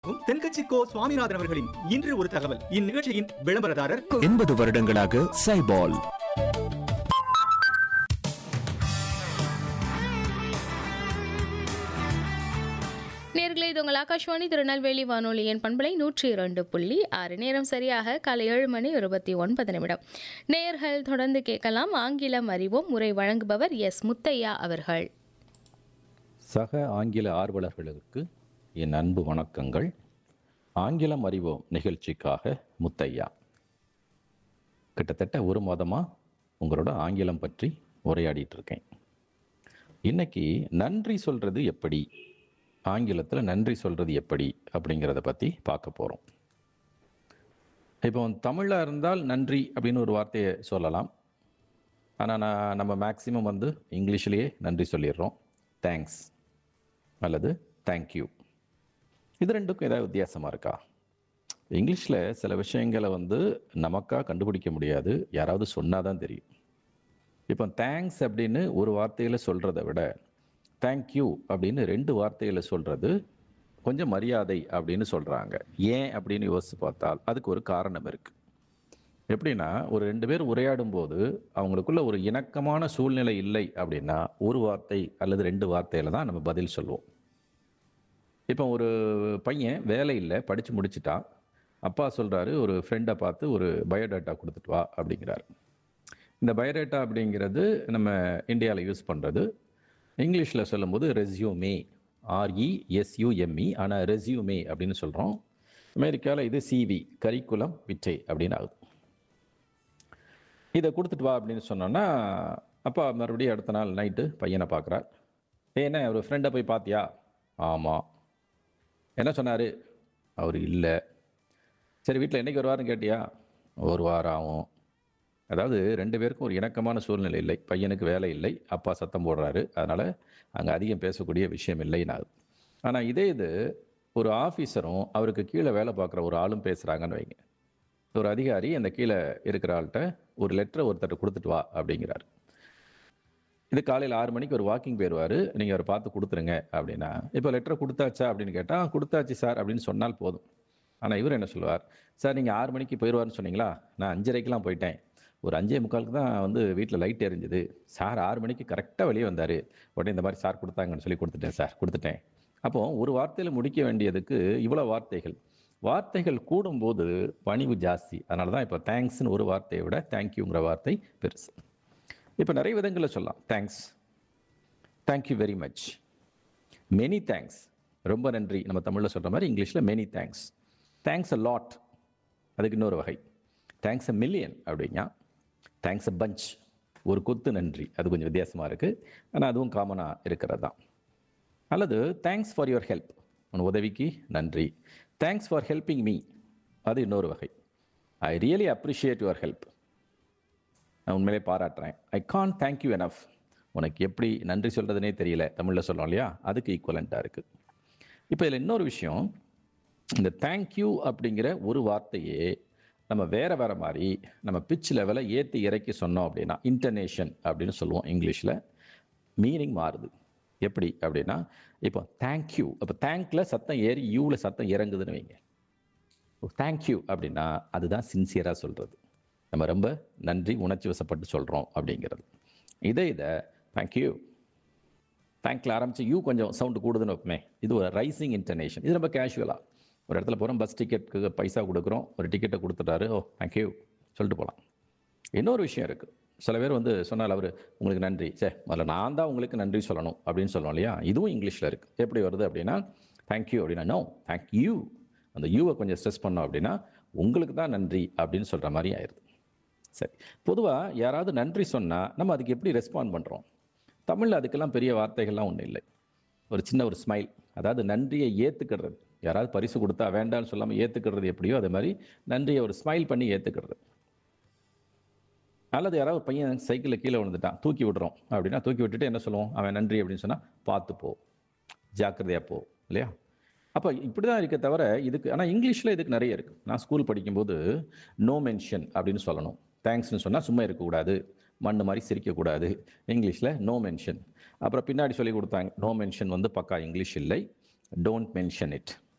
தென்கட்சி கோ சுவாமிநாதன் அவர்களின் இன்று ஒரு தகவல் இந்நிகழ்ச்சியின் விளம்பரதாரர் எண்பது வருடங்களாக சைபால் நேர்களே இது உங்கள் ஆகாஷ்வாணி திருநெல்வேலி வானொலியின் பண்பலை நூற்றி இரண்டு புள்ளி ஆறு நேரம் சரியாக காலை ஏழு மணி இருபத்தி ஒன்பது நிமிடம் நேயர்கள் தொடர்ந்து கேட்கலாம் ஆங்கிலம் அறிவோம் உரை வழங்குபவர் எஸ் முத்தையா அவர்கள் சக ஆங்கில ஆர்வலர்களுக்கு என் அன்பு வணக்கங்கள் ஆங்கிலம் அறிவோம் நிகழ்ச்சிக்காக முத்தையா கிட்டத்தட்ட ஒரு மாதமாக உங்களோட ஆங்கிலம் பற்றி உரையாடிட்டு இருக்கேன் இன்னைக்கு நன்றி சொல்றது எப்படி ஆங்கிலத்தில் நன்றி சொல்றது எப்படி அப்படிங்கிறத பற்றி பார்க்க போகிறோம் இப்போ தமிழில் இருந்தால் நன்றி அப்படின்னு ஒரு வார்த்தையை சொல்லலாம் ஆனால் நான் நம்ம மேக்சிமம் வந்து இங்கிலீஷ்லேயே நன்றி சொல்லிடுறோம் தேங்க்ஸ் அல்லது தேங்க்யூ இது ரெண்டுக்கும் ஏதாவது வித்தியாசமாக இருக்கா இங்கிலீஷில் சில விஷயங்களை வந்து நமக்காக கண்டுபிடிக்க முடியாது யாராவது சொன்னால் தான் தெரியும் இப்போ தேங்க்ஸ் அப்படின்னு ஒரு வார்த்தையில் சொல்கிறத விட தேங்க்யூ அப்படின்னு ரெண்டு வார்த்தையில் சொல்கிறது கொஞ்சம் மரியாதை அப்படின்னு சொல்கிறாங்க ஏன் அப்படின்னு யோசித்து பார்த்தால் அதுக்கு ஒரு காரணம் இருக்குது எப்படின்னா ஒரு ரெண்டு பேர் உரையாடும் போது அவங்களுக்குள்ள ஒரு இணக்கமான சூழ்நிலை இல்லை அப்படின்னா ஒரு வார்த்தை அல்லது ரெண்டு வார்த்தையில தான் நம்ம பதில் சொல்லுவோம் இப்போ ஒரு பையன் வேலை இல்லை படித்து முடிச்சிட்டான் அப்பா சொல்கிறாரு ஒரு ஃப்ரெண்டை பார்த்து ஒரு பயோடேட்டா கொடுத்துட்டு வா அப்படிங்கிறாரு இந்த பயோடேட்டா அப்படிங்கிறது நம்ம இந்தியாவில் யூஸ் பண்ணுறது இங்கிலீஷில் சொல்லும்போது ரெஸ்யூமே ஆர்இ எஸ்யூஎம்இ ஆனால் ரெஸ்யூமே அப்படின்னு சொல்கிறோம் அமெரிக்காவில் இது சிவி கரிக்குலம் விட்டே அப்படின்னு ஆகுது இதை கொடுத்துட்டு வா அப்படின்னு சொன்னோன்னா அப்பா மறுபடியும் அடுத்த நாள் நைட்டு பையனை பார்க்குறார் ஏ என்ன ஒரு ஃப்ரெண்டை போய் பார்த்தியா ஆமாம் என்ன சொன்னார் அவர் இல்லை சரி வீட்டில் என்னைக்கு வருவாருன்னு கேட்டியா ஒரு வாரம் ஆகும் அதாவது ரெண்டு பேருக்கும் ஒரு இணக்கமான சூழ்நிலை இல்லை பையனுக்கு வேலை இல்லை அப்பா சத்தம் போடுறாரு அதனால் அங்கே அதிகம் பேசக்கூடிய விஷயம் இல்லைன்னு ஆகுது ஆனால் இதே இது ஒரு ஆஃபீஸரும் அவருக்கு கீழே வேலை பார்க்குற ஒரு ஆளும் பேசுகிறாங்கன்னு வைங்க ஒரு அதிகாரி அந்த கீழே இருக்கிற ஆள்கிட்ட ஒரு லெட்டரை ஒருத்தர் கொடுத்துட்டு வா அப்படிங்கிறாரு இது காலையில் ஆறு மணிக்கு ஒரு வாக்கிங் போயிடுவார் நீங்கள் அவரை பார்த்து கொடுத்துருங்க அப்படின்னா இப்போ லெட்டரை கொடுத்தாச்சா அப்படின்னு கேட்டால் கொடுத்தாச்சு சார் அப்படின்னு சொன்னால் போதும் ஆனால் இவர் என்ன சொல்லுவார் சார் நீங்கள் ஆறு மணிக்கு போயிடுவார்னு சொன்னீங்களா நான் அஞ்சரைக்கெலாம் போயிட்டேன் ஒரு அஞ்சே முக்காலுக்கு தான் வந்து வீட்டில் லைட் எரிஞ்சுது சார் ஆறு மணிக்கு கரெக்டாக வெளியே வந்தார் உடனே இந்த மாதிரி சார் கொடுத்தாங்கன்னு சொல்லி கொடுத்துட்டேன் சார் கொடுத்துட்டேன் அப்போ ஒரு வார்த்தையில் முடிக்க வேண்டியதுக்கு இவ்வளோ வார்த்தைகள் வார்த்தைகள் கூடும்போது பணிவு ஜாஸ்தி அதனால தான் இப்போ தேங்க்ஸ்னு ஒரு வார்த்தையை விட தேங்க்யூங்கிற வார்த்தை பெருசு இப்போ நிறைய விதங்களில் சொல்லலாம் thanks thank you very much many thanks ரொம்ப நன்றி நம்ம தமிழில் சொல்கிற மாதிரி இங்கிலீஷில் many thanks thanks a lot அதுக்கு இன்னொரு வகை தேங்க்ஸ் அ மில்லியன் அப்படிங்க தேங்க்ஸ் அ பஞ்ச் ஒரு கொத்து நன்றி அது கொஞ்சம் வித்தியாசமாக இருக்குது ஆனால் அதுவும் காமனாக இருக்கிறது தான் அல்லது தேங்க்ஸ் ஃபார் யுவர் ஹெல்ப் உன் உதவிக்கு நன்றி தேங்க்ஸ் ஃபார் ஹெல்பிங் மீ அது இன்னொரு வகை I really appreciate your help நான் உண்மையிலே பாராட்டுறேன் I can't thank you enough உனக்கு எப்படி நன்றி சொல்கிறதுனே தெரியல தமிழில் சொல்கிறோம் இல்லையா அதுக்கு ஈக்குவலண்ட்டாக இருக்குது இப்போ இதில் இன்னொரு விஷயம் இந்த தேங்க்யூ அப்படிங்கிற ஒரு வார்த்தையே நம்ம வேற வேற மாதிரி நம்ம பிச் லெவலை ஏற்றி இறக்கி சொன்னோம் அப்படின்னா இன்டர்நேஷன் அப்படின்னு சொல்லுவோம் இங்கிலீஷில் மீனிங் மாறுது எப்படி அப்படின்னா இப்போ தேங்க்யூ அப்போ தேங்க்ல சத்தம் ஏறி யூவில் சத்தம் இறங்குதுன்னு வைங்க தேங்க்யூ அப்படின்னா அதுதான் சின்சியராக சொல்கிறது நம்ம ரொம்ப நன்றி உணர்ச்சி வசப்பட்டு சொல்கிறோம் அப்படிங்கிறது இதே இதை தேங்க்யூ தேங்க்ல ஆரம்பித்து யூ கொஞ்சம் சவுண்டு கூடுதுன்னு வைப்போமே இது ஒரு ரைசிங் இன்டர்நேஷன் இது ரொம்ப கேஷுவலாக ஒரு இடத்துல போகிறோம் பஸ் டிக்கெட்டுக்கு பைசா கொடுக்குறோம் ஒரு டிக்கெட்டை கொடுத்துட்டாரு ஓ தேங்க்யூ சொல்லிட்டு போகலாம் இன்னொரு விஷயம் இருக்குது சில பேர் வந்து சொன்னால் அவர் உங்களுக்கு நன்றி சே முதல்ல நான் தான் உங்களுக்கு நன்றி சொல்லணும் அப்படின்னு சொல்லுவோம் இல்லையா இதுவும் இங்கிலீஷில் இருக்குது எப்படி வருது அப்படின்னா தேங்க்யூ அப்படின்னா நோ தேங்க்யூ அந்த யூவை கொஞ்சம் ஸ்ட்ரெஸ் பண்ணோம் அப்படின்னா உங்களுக்கு தான் நன்றி அப்படின்னு சொல்கிற மாதிரி ஆயிடுது சரி பொதுவாக யாராவது நன்றி சொன்னால் நம்ம அதுக்கு எப்படி ரெஸ்பாண்ட் பண்ணுறோம் தமிழில் அதுக்கெல்லாம் பெரிய வார்த்தைகள்லாம் ஒன்றும் இல்லை ஒரு சின்ன ஒரு ஸ்மைல் அதாவது நன்றியை ஏற்றுக்கிறது யாராவது பரிசு கொடுத்தா வேண்டாம்னு சொல்லாமல் ஏற்றுக்கிறது எப்படியோ அதே மாதிரி நன்றியை ஒரு ஸ்மைல் பண்ணி ஏற்றுக்கிறது அல்லது யாராவது ஒரு பையன் சைக்கிளில் கீழே விழுந்துட்டான் தூக்கி விடுறோம் அப்படின்னா தூக்கி விட்டுட்டு என்ன சொல்லுவோம் அவன் நன்றி அப்படின்னு சொன்னால் பார்த்து போ ஜாக்கிரதையாக போ இல்லையா அப்போ இப்படி தான் இருக்க தவிர இதுக்கு ஆனால் இங்கிலீஷில் இதுக்கு நிறைய இருக்குது நான் ஸ்கூல் படிக்கும்போது நோ மென்ஷன் அப்படின்னு சொல்லணும் தேங்க்ஸ்னு சொன்னால் சும்மா இருக்கக்கூடாது மண்ணு மாதிரி சிரிக்கக்கூடாது இங்கிலீஷில் நோ மென்ஷன் அப்புறம் பின்னாடி சொல்லி கொடுத்தாங்க நோ மென்ஷன் வந்து பக்கா இங்கிலீஷ் இல்லை டோன்ட் மென்ஷன் இட்